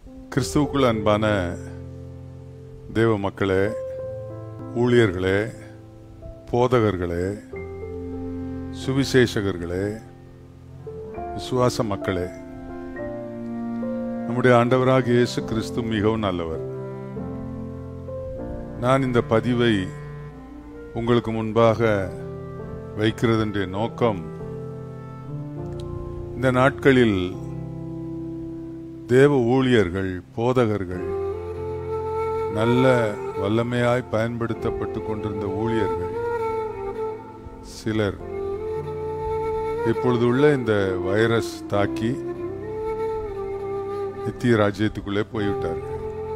கிறிஸ்துவுக்குள் அன்பான தேவ மக்களே ஊழியர்களே போதகர்களே சுவிசேஷகர்களே விசுவாச மக்களே நம்முடைய ஆண்டவராக இயேசு கிறிஸ்து மிகவும் நல்லவர் நான் இந்த பதிவை உங்களுக்கு முன்பாக வைக்கிறதென்ற நோக்கம் இந்த நாட்களில் தேவ ஊழியர்கள் போதகர்கள் நல்ல வல்லமையாய் பயன்படுத்தப்பட்டு கொண்டிருந்த ஊழியர்கள் சிலர் இப்பொழுது உள்ள இந்த வைரஸ் தாக்கி நித்திய ராஜ்யத்துக்குள்ளே போய்விட்டார்கள்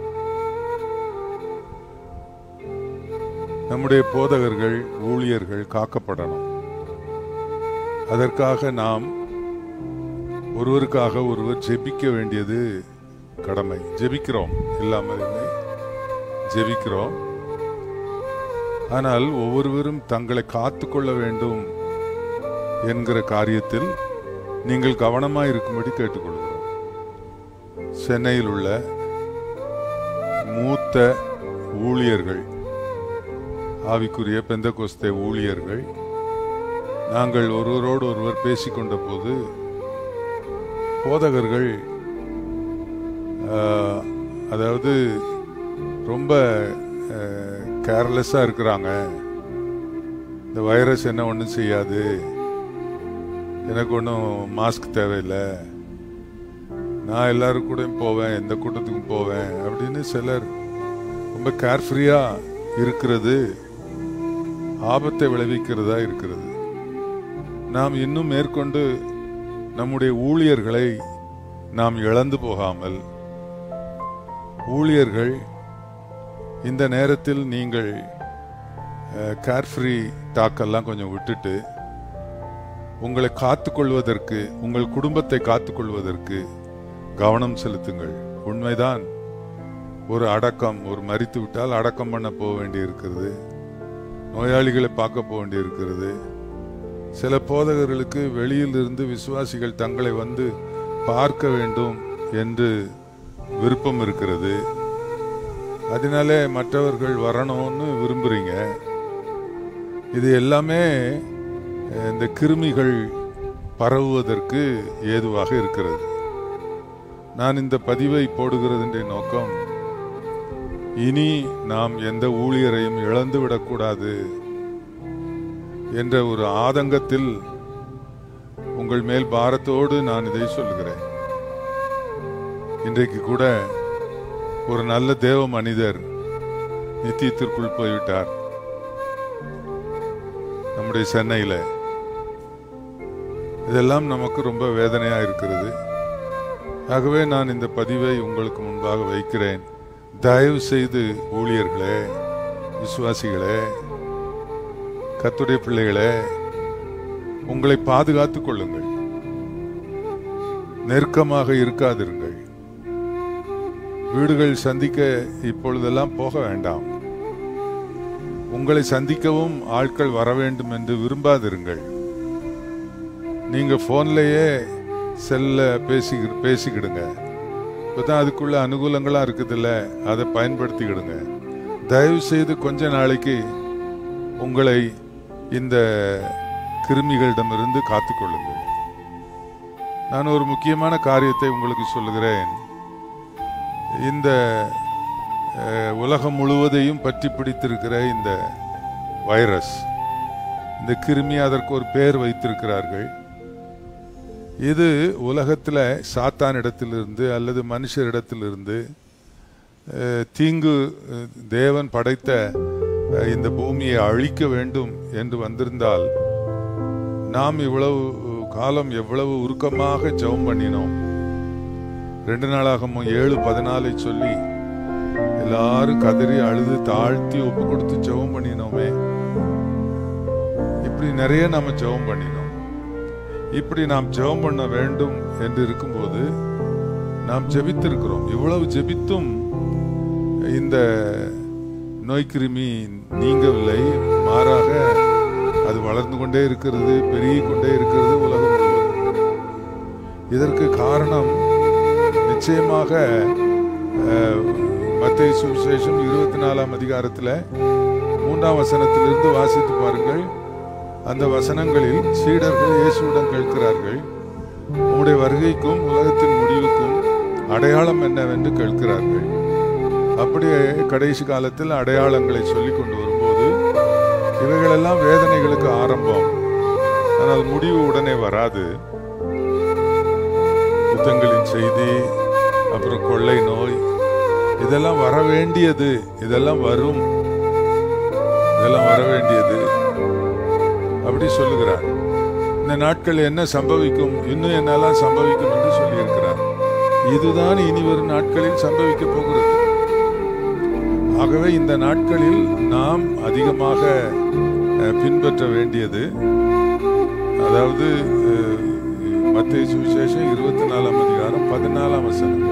நம்முடைய போதகர்கள் ஊழியர்கள் காக்கப்படணும் அதற்காக நாம் ஒருவருக்காக ஒருவர் ஜெபிக்க வேண்டியது கடமை ஜெபிக்கிறோம் இல்லாமல் இல்லை ஜெபிக்கிறோம் ஆனால் ஒவ்வொருவரும் தங்களை காத்துக்கொள்ள வேண்டும் என்கிற காரியத்தில் நீங்கள் கவனமாக இருக்கும்படி கேட்டுக்கொள்கிறோம் சென்னையில் உள்ள மூத்த ஊழியர்கள் ஆவிக்குரிய பெந்தகோஸ்தே ஊழியர்கள் நாங்கள் ஒருவரோடு ஒருவர் பேசிக்கொண்ட போது போதகர்கள் ஆஹ், அதாவது ரொம்ப கேர்லெஸ்ஸாக இருக்கிறாங்க இந்த வைரஸ் என்ன ஒன்றும் செய்யாது எனக்கு ஒன்றும் மாஸ்க் தேவையில்லை நான் எல்லாரும் கூடயும் போவேன் எந்த கூட்டத்துக்கும் போவேன் அப்படின்னு சிலர் ரொம்ப கேர்ஃப்ரீயாக இருக்கிறது ஆபத்தை விளைவிக்கிறதா இருக்கிறது நாம் இன்னும் மேற்கொண்டு நம்முடைய ஊழியர்களை நாம் இழந்து போகாமல் ஊழியர்கள் இந்த நேரத்தில் நீங்கள் கேர்ஃப்ரீ டாக்கெல்லாம் கொஞ்சம் விட்டுட்டு உங்களை காத்துக்கொள்வதற்கு உங்கள் குடும்பத்தை காத்துக்கொள்வதற்கு கவனம் செலுத்துங்கள் உண்மைதான் ஒரு அடக்கம் ஒரு மறித்து விட்டால் அடக்கம் பண்ண போக வேண்டியிருக்கிறது நோயாளிகளை பார்க்க போக வேண்டியிருக்கிறது சில போதகர்களுக்கு வெளியில் இருந்து விசுவாசிகள் தங்களை வந்து பார்க்க வேண்டும் என்று விருப்பம் இருக்கிறது அதனாலே மற்றவர்கள் வரணும்னு விரும்புறீங்க இது எல்லாமே அஹ், இந்த கிருமிகள் பரவுவதற்கு ஏதுவாக இருக்கிறது நான் இந்த பதிவை போடுகிறதுன்ற நோக்கம் இனி நாம் எந்த ஊழியரையும் இழந்து விடக்கூடாது என்ற ஒரு ஆதங்கத்தில் உங்கள் மேல் பாரத்தோடு நான் இதை சொல்கிறேன் இன்றைக்கு கூட ஒரு நல்ல தேவ மனிதர் நித்தியத்திற்குள் போய்விட்டார் நம்முடைய சென்னையில் இதெல்லாம் நமக்கு ரொம்ப வேதனையா இருக்கிறது ஆகவே நான் இந்த பதிவை உங்களுக்கு முன்பாக வைக்கிறேன் தயவு செய்து ஊழியர்களே விசுவாசிகளே கத்துடைய பிள்ளைகளே உங்களை பாதுகாத்துக் கொள்ளுங்கள் நெருக்கமாக இருக்காதிருங்கள் வீடுகள் சந்திக்க இப்பொழுதெல்லாம் போக வேண்டாம் உங்களை சந்திக்கவும் ஆட்கள் வர வேண்டும் என்று விரும்பாதிருங்கள் நீங்க போன்லயே செல்ல பேசி பேசிக்கிடுங்க இப்பதான் அதுக்குள்ள அனுகூலங்களா இருக்குதுல்ல அதை பயன்படுத்திக்கிடுங்க தயவு செய்து கொஞ்ச நாளைக்கு உங்களை இந்த கிருமிகளிடமிருந்து காத்துக்கொள்ளுங்கள் நான் ஒரு முக்கியமான காரியத்தை உங்களுக்கு சொல்லுகிறேன் இந்த அஹ், உலகம் முழுவதையும் பற்றி பிடித்திருக்கிற இந்த வைரஸ் இந்த கிருமி அதற்கு ஒரு பெயர் வைத்திருக்கிறார்கள் இது உலகத்தில் சாத்தானிடத்திலிருந்து அல்லது மனுஷரிடத்திலிருந்து அஹ், தீங்கு அஹ், தேவன் படைத்த அஹ், இந்த பூமியை அழிக்க வேண்டும் என்று வந்திருந்தால் நாம் இவ்வளவு காலம் எவ்வளவு உருக்கமாக ஜெபம் பண்ணினோம் ரெண்டு நாளாகமும் ஏழு பதினாலை சொல்லி எல்லாரும் கதறி அழுது தாழ்த்தி ஒப்பு கொடுத்து ஜெபம் பண்ணினோமே இப்படி நிறைய நாம ஜெபம் பண்ணினோம் இப்படி நாம் ஜெபம் பண்ண வேண்டும் என்று இருக்கும்போது நாம் ஜெபித்திருக்கிறோம் இவ்வளவு ஜெபித்தும் இந்த நோய்க்கிருமி நீங்கவில்லை மாறாக அது வளர்ந்து கொண்டே இருக்கிறது பெருகிக் கொண்டே இருக்கிறது உலகம் முழுவதும் இதற்கு காரணம் நிச்சயமாக மத்திய சுவிசேஷம் இருபத்தி நாலாம் அதிகாரத்தில் மூன்றாம் வசனத்திலிருந்து வாசித்து பாருங்கள் அந்த வசனங்களில் சீடர்கள் இயேசுவிடம் கேட்கிறார்கள் உம்முடைய வருகைக்கும் உலகத்தின் முடிவுக்கும் அடையாளம் என்னவென்று கேட்கிறார்கள் அப்படியே கடைசி காலத்தில் அடையாளங்களை சொல்லி கொண்டு வரும்போது இவைகளெல்லாம் வேதனைகளுக்கு ஆரம்பம் ஆனால் முடிவு உடனே வராது யுத்தங்களின் செய்தி அப்புறம் கொள்ளை நோய் இதெல்லாம் வர வேண்டியது இதெல்லாம் வரும் இதெல்லாம் வர வேண்டியது அப்படி சொல்லுகிறார் இந்த நாட்கள் என்ன சம்பவிக்கும் இன்னும் என்னெல்லாம் சம்பவிக்கும் என்று சொல்லியிருக்கிறார் இதுதான் இனி வரும் நாட்களில் சம்பவிக்க போகிறது ஆகவே இந்த நாட்களில் நாம் அதிகமாக அஹ், பின்பற்ற வேண்டியது அதாவது அஹ், மத்தேயு சுவிசேஷம் இருபத்தி நாலாம் அதிகாரம் பதினாலாம் வசனம்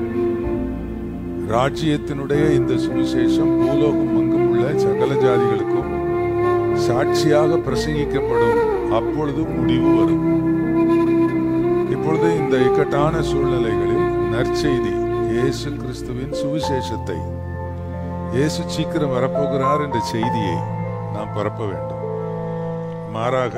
ராஜ்யத்தினுடைய இந்த சுவிசேஷம் பூலோகம் எங்கும் உள்ள சகல ஜாதிகளுக்கும் சாட்சியாக பிரசங்கிக்கப்படும் அப்பொழுது முடிவு வரும் இப்பொழுது இந்த இக்கட்டான சூழ்நிலைகளில் நற்செய்தி இயேசு கிறிஸ்துவின் சுவிசேஷத்தை இயேசு சீக்கிரம் வரப்போகிறார் என்ற செய்தியை நாம் பரப்ப வேண்டும் மாறாக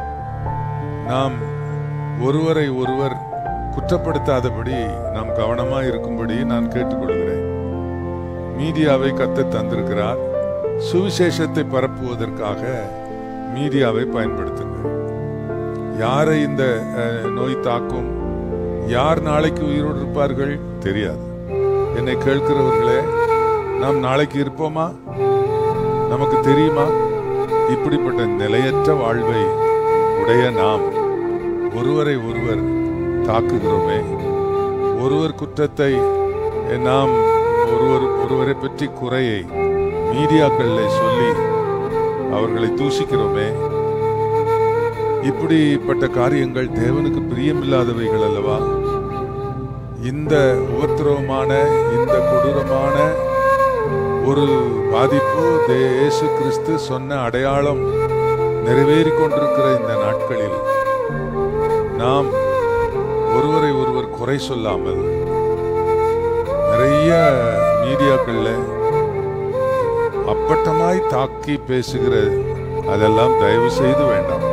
நாம் ஒருவரை ஒருவர் குற்றப்படுத்தாதபடி நாம் கவனமாக இருக்கும்படி நான் கேட்டுக்கொள்கிறேன் மீடியாவை கத்த தந்திருக்கிறார் சுவிசேஷத்தை பரப்புவதற்காக மீடியாவை பயன்படுத்துங்கள் யாரை இந்த அஹ், நோய் தாக்கும் யார் நாளைக்கு உயிரோடு இருப்பார்கள் தெரியாது என்னை கேட்கிறவர்களே நாம் நாளைக்கு இருப்போமா நமக்கு தெரியுமா இப்படிப்பட்ட நிலையற்ற வாழ்வை உடைய நாம் ஒருவரை ஒருவர் தாக்குகிறோமே ஒருவர் குற்றத்தை நாம் ஒருவர் ஒருவரை பற்றி குறையை மீடியாக்களில் சொல்லி அவர்களை தூஷிக்கிறோமே இப்படிப்பட்ட காரியங்கள் தேவனுக்கு பிரியமில்லாதவைகள் அல்லவா இந்த உபத்திரவமான இந்த கொடூரமான ஒரு பாதிப்பு தே- இயேசு கிறிஸ்து சொன்ன அடையாளம் நிறைவேறி கொண்டிருக்கிற இந்த நாட்களில் நாம் ஒருவரை ஒருவர் குறை சொல்லாமல் நிறைய மீடியாக்கள்ல அப்பட்டமாய் தாக்கி பேசுகிற அதெல்லாம் தயவு செய்து வேண்டாம்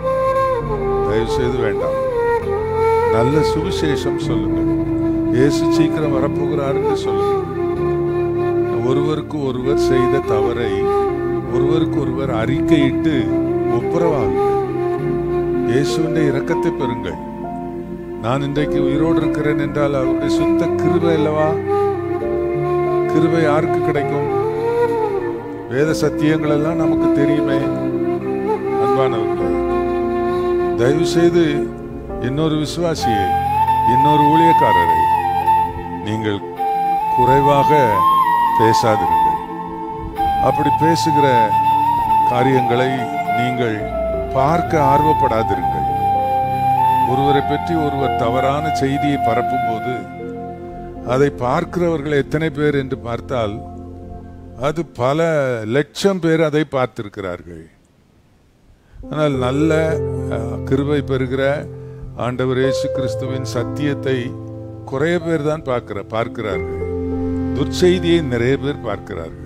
தயவு செய்து வேண்டாம் நல்ல சுவிசேஷம் சொல்லுங்கள் இயேசு சீக்கிரம் வரப்போகிறார் என்று சொல்லுங்கள் ஒருவருக்கு ஒருவர் செய்த தவறை ஒருவருக்கு ஒருவர் அறிக்கையிட்டு ஒப்புரவாகுங்கள் இயேசுவின் இரக்கத்தை பெறுங்கள் நான் இன்றைக்கு உயிரோடு இருக்கிறேன் என்றால் அவருடைய சுத்த கிருபை அல்லவா கிருபை யாருக்கு கிடைக்கும் வேத சத்தியங்கள் எல்லாம் நமக்கு தெரியுமே அன்பானவர்களே தயவு செய்து இன்னொரு விசுவாசியை இன்னொரு ஊழியக்காரரை நீங்கள் குறைவாக பேசாதிருங்கள் அப்படி பேசுகிற காரியங்களை நீங்கள் பார்க்க ஆர்வப்படாதிருங்கள் ஒருவரை பற்றி ஒருவர் தவறான செய்தியை பரப்பும்போது அதை பார்க்கிறவர்கள் எத்தனை பேர் என்று பார்த்தால் அது பல லட்சம் பேர் அதை பார்த்திருக்கிறார்கள் ஆனால் நல்ல அஹ், கிருபை பெறுகிற ஆண்டவர் இயேசு கிறிஸ்துவின் சத்தியத்தை குறைய பேர் தான் பார்க்கிற பார்க்கிறார்கள் துர்ச்செய்தியை நிறைய பேர் பார்க்கிறார்கள்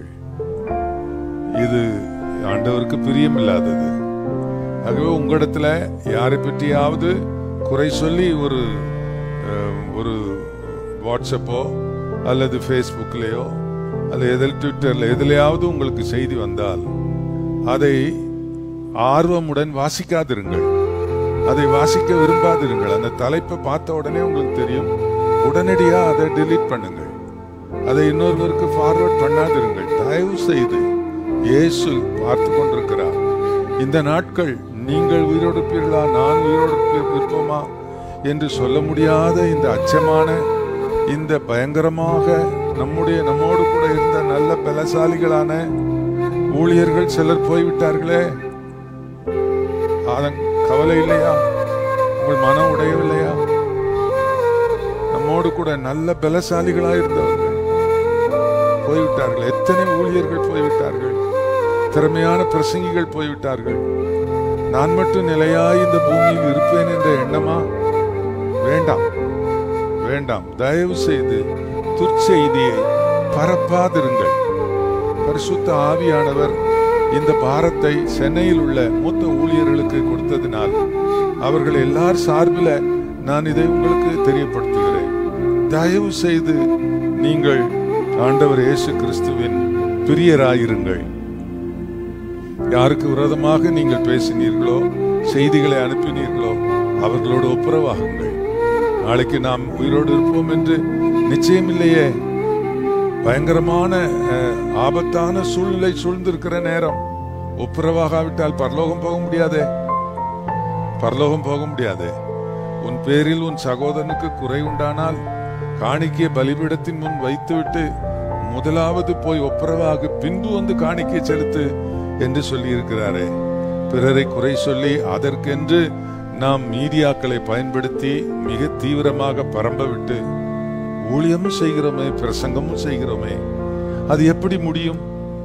இது ஆண்டவருக்கு பிரியமில்லாதது ஆகவே உங்களிடத்துல யாரை பற்றியாவது குறை சொல்லி ஒரு அஹ், ஒரு வாட்ஸ்அப்போ அல்லது ஃபேஸ்புக்லேயோ அல்லது எதில் ட்விட்டரில் எதிலையாவது உங்களுக்கு செய்தி வந்தால் அதை ஆர்வமுடன் வாசிக்காதிருங்கள் அதை வாசிக்க விரும்பாதிருங்கள் அந்த தலைப்பை பார்த்த உடனே உங்களுக்கு தெரியும் உடனடியாக அதை delete பண்ணுங்கள் அதை இன்னொருவருக்கு ஃபார்வர்ட் பண்ணாதிருங்கள் தயவு செய்து இயேசு பார்த்து கொண்டிருக்கிறார் இந்த நாட்கள் நீங்கள் உயிரோடு இருப்பீர்களா நான் உயிரோடு இருப்ப- இருப்போமா என்று சொல்ல முடியாத இந்த அச்சமான இந்த பயங்கரமாக நம்முடைய நம்மோடு கூட இருந்த நல்ல பலசாலிகளான ஊழியர்கள் சிலர் போய்விட்டார்களே அதன் கவலை இல்லையா உங்கள் மனம் உடையவில்லையா நம்மோடு கூட நல்ல பலசாலிகளா இருந்தவர்கள் போய்விட்டார்கள் எத்தனை ஊழியர்கள் போய்விட்டார்கள் திறமையான பிரசங்கிகள் போய்விட்டார்கள் நான் மட்டும் நிலையாய் இந்த பூமியில் இருப்பேன் என்ற எண்ணமா வேண்டாம் வேண்டாம் தயவு செய்து துர்ச்செய்தியை பரப்பாதிருங்கள் பரிசுத்த ஆவியானவர் இந்த பாரத்தை சென்னையில் உள்ள மூத்த ஊழியர்களுக்கு கொடுத்ததினால் அவர்கள் எல்லார் சார்பில் நான் இதை உங்களுக்கு தெரியப்படுத்துகிறேன் தயவு செய்து நீங்கள் ஆண்டவர் இயேசு கிறிஸ்துவின் பிரியராயிருங்கள் யாருக்கு விரோதமாக நீங்கள் பேசினீர்களோ செய்திகளை அனுப்பினீர்களோ அவர்களோடு ஒப்புரவாகுங்கள் நாளைக்கு நாம் உயிரோடு இருப்போம் என்று நிச்சயமில்லையே பயங்கரமான அஹ், ஆபத்தான சூழ்நிலை சூழ்ந்திருக்கிற நேரம் ஒப்புரவாகாவிட்டால் பரலோகம் போக முடியாதே பரலோகம் போக முடியாதே உன் பேரில் உன் சகோதரனுக்கு குறை உண்டானால் காணிக்கைய பலிபீடத்தின் முன் வைத்துவிட்டு முதலாவது போய் ஒப்புரவாக பின்பு வந்து காணிக்கை செலுத்து என்று சொல்லி இருக்கிறாரே பிறரை குறை சொல்லி அதற்கென்று நாம் மீடியாக்களை பயன்படுத்தி மிக தீவிரமாக பரம்ப விட்டு ஊழியமும் செய்கிறோமே பிரசங்கமும் செய்கிறோமே அது எப்படி முடியும்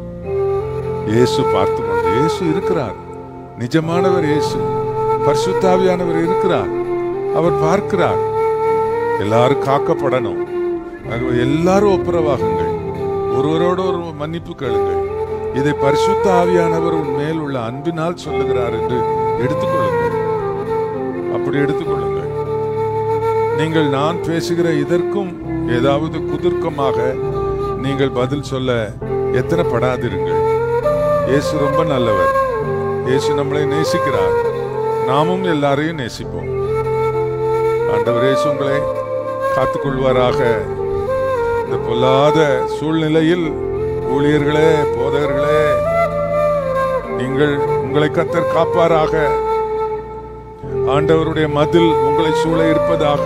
இயேசு பார்த்து கொண்டு இயேசு இருக்கிறார் நிஜமானவர் இயேசு பரிசுத்தாவியானவர் இருக்கிறார் அவர் பார்க்கிறார் எல்லாரும் காக்கப்படணும் ஆகவே எல்லாரும் ஒப்புரவாகுங்கள் ஒருவரோடு ஒரு மன்னிப்பு கேளுங்கள் இதை பரிசுத்த ஆவியானவர் உன் மேல் உள்ள அன்பினால் சொல்லுகிறார் என்று எடுத்துக்கொள்ளுங்கள் அப்படி எடுத்துக்கொள்ளுங்கள் நீங்கள் நான் பேசுகிற இதற்கும் ஏதாவது குதர்க்கமாக நீங்கள் பதில் சொல்ல எத்தனை படாதிருங்கள் இயேசு ரொம்ப நல்லவர் இயேசு நம்மளை நேசிக்கிறார் நாமும் எல்லாரையும் நேசிப்போம் ஆண்டவர் இயேசு உங்களை காத்துக்கொள்வாராக இந்த பொல்லாத சூழ்நிலையில் ஊழியர்களே போதகர்களே நீங்கள் உங்களை கத்தர் காப்பாராக ஆண்டவருடைய மதில் உங்களை சூழ இருப்பதாக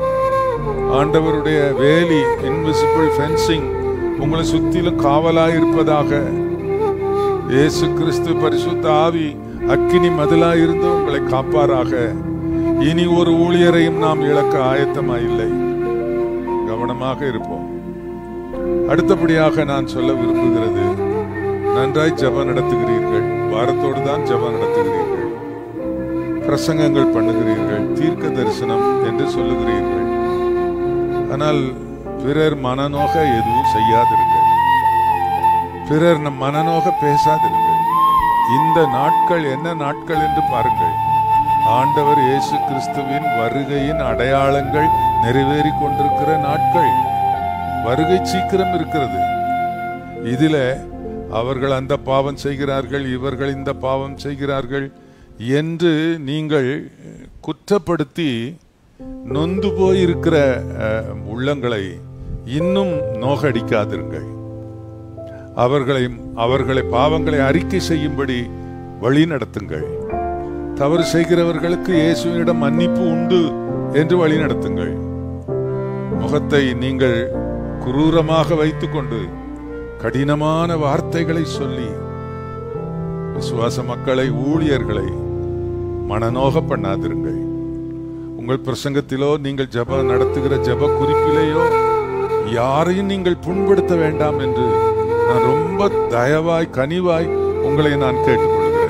ஆண்டவருடைய வேலி இன்விசிபிள் ஃபென்சிங் உங்களை சுத்திலும் காவலாய் இருப்பதாக இயேசு கிறிஸ்து பரிசுத்த ஆவி அக்கினி மதிலாய் இருந்து உங்களை காப்பாராக இனி ஒரு ஊழியரையும் நாம் இழக்க ஆயத்தமாயில்லை கவனமாக இருப்போம் அடுத்தபடியாக நான் சொல்ல விரும்புகிறது நன்றாய் ஜெபம் நடத்துகிறீர்கள் வாரத்தோடு தான் ஜெபம் நடத்துகிறீர்கள் பிரசங்கங்கள் பண்ணுகிறீர்கள் தீர்க்க தரிசனம் என்று சொல்லுகிறீர்கள் ஆனால் பிறர் மனநோக எதுவும் செய்யாதிருங்கள் பிறர் நம் மனநோக பேசாதிருங்கள் இந்த நாட்கள் என்ன நாட்கள் என்று பாருங்கள் ஆண்டவர் இயேசு கிறிஸ்துவின் வருகையின் அடையாளங்கள் நிறைவேறி கொண்டிருக்கிற நாட்கள் வருகை சீக்கிரம் இருக்கிறது இதில அவர்கள் அந்த பாவம் செய்கிறார்கள் இவர்கள் இந்த பாவம் செய்கிறார்கள் என்று நீங்கள் குற்றப்படுத்தி நொந்து போயிருக்கிற அஹ், உள்ளங்களை இன்னும் நோகடிக்காதிருங்கள் அவர்களை அவர்களை பாவங்களை அறிக்கை செய்யும்படி வழி நடத்துங்கள் தவறு செய்கிறவர்களுக்கு இயேசுவினிடம் மன்னிப்பு உண்டு என்று வழி நடத்துங்கள் முகத்தை நீங்கள் குரூரமாக வைத்துக்கொண்டு கடினமான வார்த்தைகளை சொல்லி விசுவாச மக்களை ஊழியர்களை மனநோக பண்ணாதிருங்கள் உங்கள் பிரசங்கத்திலோ நீங்கள் ஜெப நடத்துகிற ஜெப குறிப்பிலேயோ யாரையும் நீங்கள் புண்படுத்த வேண்டாம் என்று நான் ரொம்ப தயவாய் கனிவாய் உங்களை நான் கேட்டுக்கொள்கிறேன்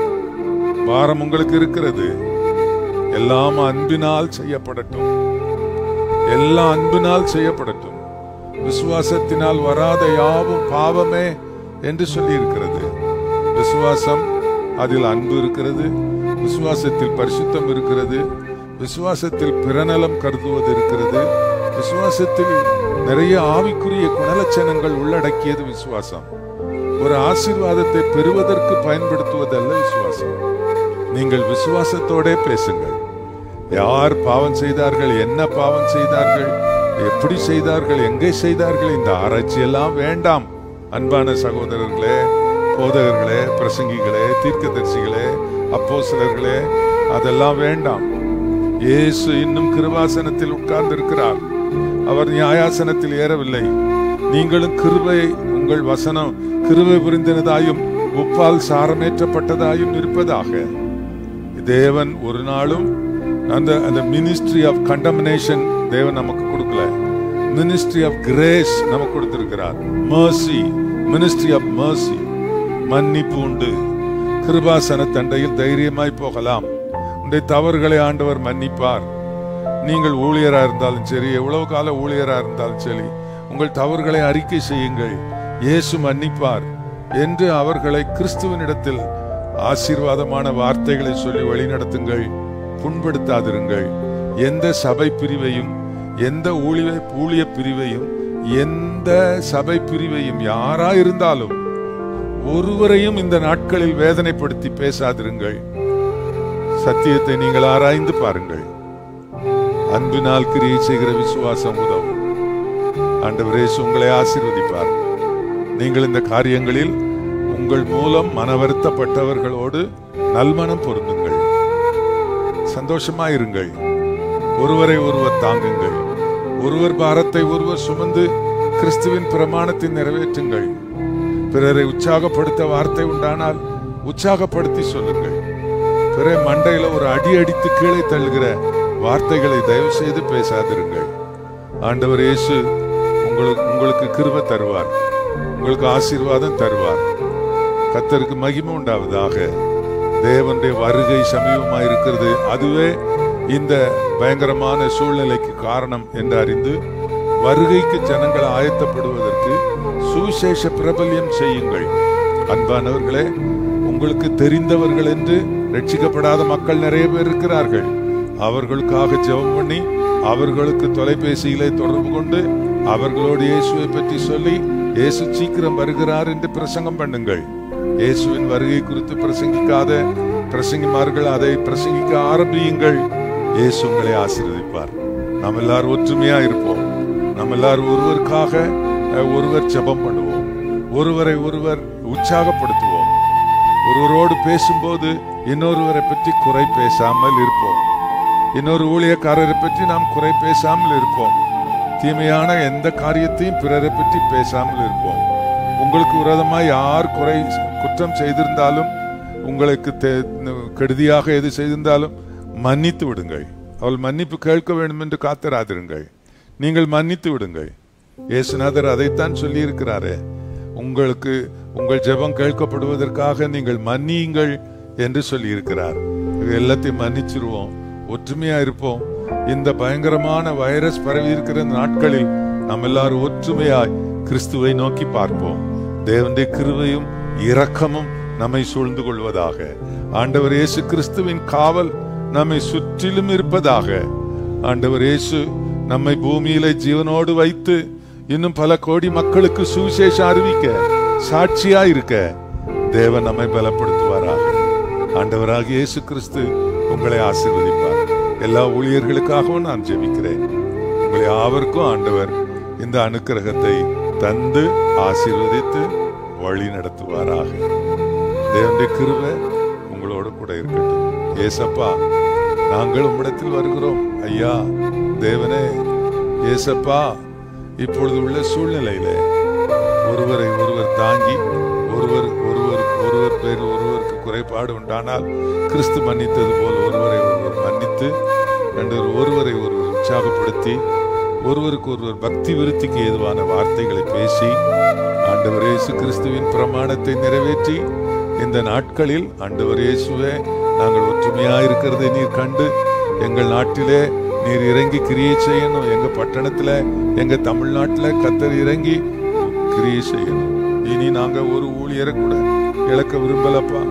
பாரம் உங்களுக்கு இருக்கிறது எல்லாம் அன்பினால் செய்யப்படட்டும் எல்லாம் அன்பினால் செய்யப்படட்டும் விசுவாசத்தினால் வராத யாவும் பாவமே என்று சொல்லி இருக்கிறது விசுவாசம் அதில் அன்பு இருக்கிறது விசுவாசத்தில் பரிசுத்தம் இருக்கிறது விசுவாசத்தில் பிறநலம் கருதுவது இருக்கிறது விசுவாசத்தில் நிறைய ஆவிக்குரிய குணலட்சணங்கள் உள்ளடக்கியது விசுவாசம் ஒரு ஆசீர்வாதத்தை பெறுவதற்கு பயன்படுத்துவதல்ல விசுவாசம் நீங்கள் விசுவாசத்தோடே பேசுங்கள் யார் பாவம் செய்தார்கள் என்ன பாவம் செய்தார்கள் எப்படி செய்தார்கள் எங்கே செய்தார்கள் இந்த ஆராய்ச்சி எல்லாம் வேண்டாம் அன்பான சகோதரர்களே போதகர்களே பிரசங்கிகளே தீர்க்கதரிசிகளே அப்போஸ்தலர்களே அதெல்லாம் வேண்டாம் இயேசு இன்னும் கிருபாசனத்தில் உட்கார்ந்து இருக்கிறார் அவர் நியாயாசனத்தில் ஏறவில்லை நீங்களும் கிருபை உங்கள் வசனம் கிருபை புரிந்தினதாயும் உப்பால் சாரமேற்றப்பட்டதாயும் இருப்பதாக தேவன் ஒரு நாளும் அந்த அந்த மினிஸ்ட்ரி ஆஃப் கண்டமினேஷன் தேவன் நமக்கு கொடுக்கல மினிஸ்ட்ரி ஆஃப் கிரேஸ் நமக்கு கொடுத்திருக்கிறார் mercy மினிஸ்ட்ரி ஆஃப் mercy மன்னிப்பு உண்டு கிருபாசன தண்டையில் தைரியமாய் போகலாம் உன்னுடைய தவறுகளை ஆண்டவர் மன்னிப்பார் நீங்கள் ஊழியரா இருந்தாலும் சரி எவ்வளவு கால ஊழியரா இருந்தாலும் சரி உங்கள் தவறுகளை அறிக்கை செய்யுங்கள் இயேசு மன்னிப்பார் என்று அவர்களை கிறிஸ்துவனிடத்தில் ஆசீர்வாதமான வார்த்தைகளை சொல்லி வழிநடத்துங்கள் புண்படுத்தாதிருங்கள் எந்த சபை பிரிவையும் எந்த ஊழிய ஊழிய பிரிவையும் எந்த சபை பிரிவையும் யாரா இருந்தாலும் ஒருவரையும் இந்த நாட்களில் வேதனைப்படுத்தி பேசாதிருங்கள் சத்தியத்தை நீங்கள் ஆராய்ந்து பாருங்கள் அன்பினால் கிரியை செய்கிற விசுவாசம் உதவும் ஆண்டவரே உங்களை ஆசீர்வதிப்பார் நீங்கள் இந்த காரியங்களில் உங்கள் மூலம் மனவருத்தப்பட்டவர்களோடு நல்மனம் பொருந்துங்கள் சந்தோஷமாயிருங்கள் ஒருவரை ஒருவர் தாங்குங்கள் ஒருவர் பாரத்தை ஒருவர் சுமந்து கிறிஸ்துவின் பிரமாணத்தை நிறைவேற்றுங்கள் பிறரை உற்சாகப்படுத்த வார்த்தை உண்டானால் உற்சாகப்படுத்தி சொல்லுங்கள் பிற மண்டையில ஒரு அடி அடித்து கீழே தள்ளுகிற வார்த்தைகளை தயவு செய்து பேசாதிருங்கள் ஆண்டவர் இயேசு உங்களுக்கு உங்களுக்கு கிருபை தருவார் உங்களுக்கு ஆசீர்வாதம் தருவார் கத்தருக்கு மகிமை உண்டாவதாக தேவனுடைய வருகை சமீபமாக இருக்கிறது அதுவே இந்த பயங்கரமான சூழ்நிலைக்கு காரணம் என்று அறிந்து வருகைக்கு ஜனங்கள் ஆயத்தப்படுவதற்கு சுவிசேஷ பிரபல்யம் செய்யுங்கள் அன்பானவர்களே உங்களுக்கு தெரிந்தவர்கள் என்று ரட்சிக்கப்படாத மக்கள் நிறைய பேர் இருக்கிறார்கள் அவர்களுக்காக ஜெபம் பண்ணி அவர்களுக்கு தொலைபேசியிலே தொடர்பு கொண்டு அவர்களோடு இயேசுவை பற்றி சொல்லி இயேசு சீக்கிரம் வருகிறார் என்று பிரசங்கம் பண்ணுங்கள் இயேசுவின் வருகை குறித்து பிரசங்கிக்காத பிரசங்கிமார்கள் அதை பிரசங்கிக்க ஆரம்பியுங்கள் இயேசு உங்களை ஆசீர்வதிப்பார் நாம் எல்லாரும் ஒற்றுமையா இருப்போம் நம்ம எல்லாரும் ஒருவருக்காக அஹ், ஒருவர் ஜெபம் பண்ணுவோம் ஒருவரை ஒருவர் உற்சாகப்படுத்துவோம் ஒருவரோடு பேசும்போது இன்னொருவரை பற்றி குறை பேசாமல் இருப்போம் இன்னொரு ஊழியக்காரரை பற்றி நாம் குறை பேசாமல் இருப்போம் தீமையான எந்த காரியத்தையும் பிறரை பற்றி பேசாமல் இருப்போம் உங்களுக்கு விரோதமாக யார் குறை குற்றம் செய்திருந்தாலும் உங்களுக்கு தெ- கெடுதியாக எது செய்திருந்தாலும் மன்னித்து விடுங்கள் அவள் மன்னிப்பு கேட்க வேண்டும் என்று காத்திராதிருங்கள் நீங்கள் மன்னித்து விடுங்கள் இயேசுநாதர் அதைத்தான் சொல்லி இருக்கிறாரே உங்களுக்கு உங்கள் ஜெபம் கேட்கப்படுவதற்காக நீங்கள் மன்னியுங்கள் என்று சொல்லி இருக்கிறார் இது எல்லாத்தையும் மன்னிச்சிருவோம் ஒற்றுமையா இருப்போம் இந்த பயங்கரமான வைரஸ் பரவி இருக்கிற இந்த நாட்களில் நாம் எல்லாரும் ஒற்றுமையாய் கிறிஸ்துவை நோக்கி பார்ப்போம் தேவனுடைய கிருபையும் இரக்கமும் நம்மை சூழ்ந்து கொள்வதாக ஆண்டவர் இயேசு கிறிஸ்துவின் காவல் நம்மை சுற்றிலும் இருப்பதாக ஆண்டவர் இயேசு நம்மை பூமியிலே ஜீவனோடு வைத்து இன்னும் பல கோடி மக்களுக்கு சுவிசேஷம் அறிவிக்க சாட்சியா இருக்க தேவன் நம்மை பலப்படுத்துவாராக ஆண்டவராக இயேசு கிறிஸ்து உங்களை ஆசீர்வதிப்பார் எல்லா ஊழியர்களுக்காகவும் நான் ஜெபிக்கிறேன் உங்களை யாவருக்கும் ஆண்டவர் இந்த அனுக்கிரகத்தை தந்து ஆசீர்வதித்து வழி நடத்துவாராக தேவனுடைய கிருபை உங்களோடு கூட இருக்கட்டும் ஏசப்பா நாங்கள் உம்மிடத்தில் வருகிறோம் ஐயா தேவனே ஏசப்பா இப்பொழுது உள்ள சூழ்நிலையிலே ஒருவரை ஒருவர் தாங்கி ஒருவர் ஒருவர் ஒருவர் பேரில் ஒருவருக்கு குறைபாடு உண்டானால் கிறிஸ்து மன்னித்தது போல் ஒருவரை ஒருவர் மன்னித்து ரெண்டு ஒருவரை ஒருவர் உற்சாகப்படுத்தி ஒருவருக்கு ஒருவர் பக்தி விருத்திக்கு ஏதுவான வார்த்தைகளை பேசி ஆண்டவர் இயேசு கிறிஸ்துவின் பிரமாணத்தை நிறைவேற்றி இந்த நாட்களில் ஆண்டவர் இயேசுவே நாங்கள் ஒற்றுமையாக இருக்கிறதை நீர் கண்டு எங்கள் நாட்டிலே நீர் இறங்கி கிரியை செய்யணும் எங்க பட்டணத்துல எங்க தமிழ்நாட்டுல கத்தர் இறங்கி கிரியை செய்யணும் இனி நாங்க ஒரு ஊழியரை கூட இழக்க விரும்பலப்பா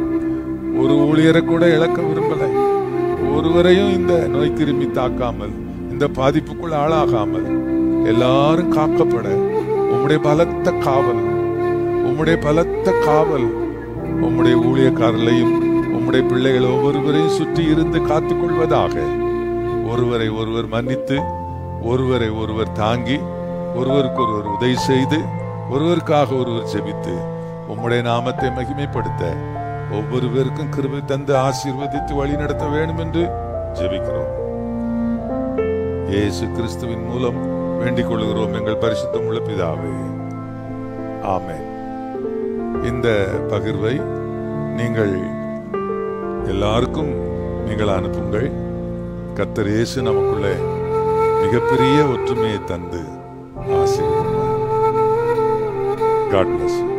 ஒரு ஊழியரை கூட இழக்க விரும்பல ஒருவரையும் இந்த நோய் கிருமி தாக்காமல் இந்த பாதிப்புக்குள் ஆளாகாமல் எல்லாரும் காக்கப்பட உம்முடைய பலத்த காவல் உம்முடைய பலத்த காவல் உம்முடைய ஊழியக்காரர்களையும் உம்முடைய பிள்ளைகள் ஒவ்வொருவரையும் சுற்றி இருந்து காத்துக்கொள்வதாக ஒருவரை ஒருவர் மன்னித்து ஒருவரை ஒருவர் தாங்கி ஒருவருக்கு ஒருவர் உதவி செய்து ஒருவருக்காக ஒருவர் ஜெபித்து உம்முடைய நாமத்தை மகிமைப்படுத்த ஒவ்வொரு பேருக்கும் கிருபை தந்து ஆசீர்வதித்து வழி நடத்த வேண்டும் என்று ஜெபிக்கிறோம் இயேசு கிறிஸ்துவின் மூலம் வேண்டிக் கொள்கிறோம் எங்கள் பரிசுத்தம் உள்ள பிதாவே ஆமென் இந்த பகிர்வை நீங்கள் எல்லாருக்கும் நீங்கள் அனுப்புங்கள் கர்த்தர் இயேசு நமக்குள்ளே மிகப்பெரிய ஒற்றுமையை தந்து ஆசீர்வதிப்பார் காட் பிளஸ்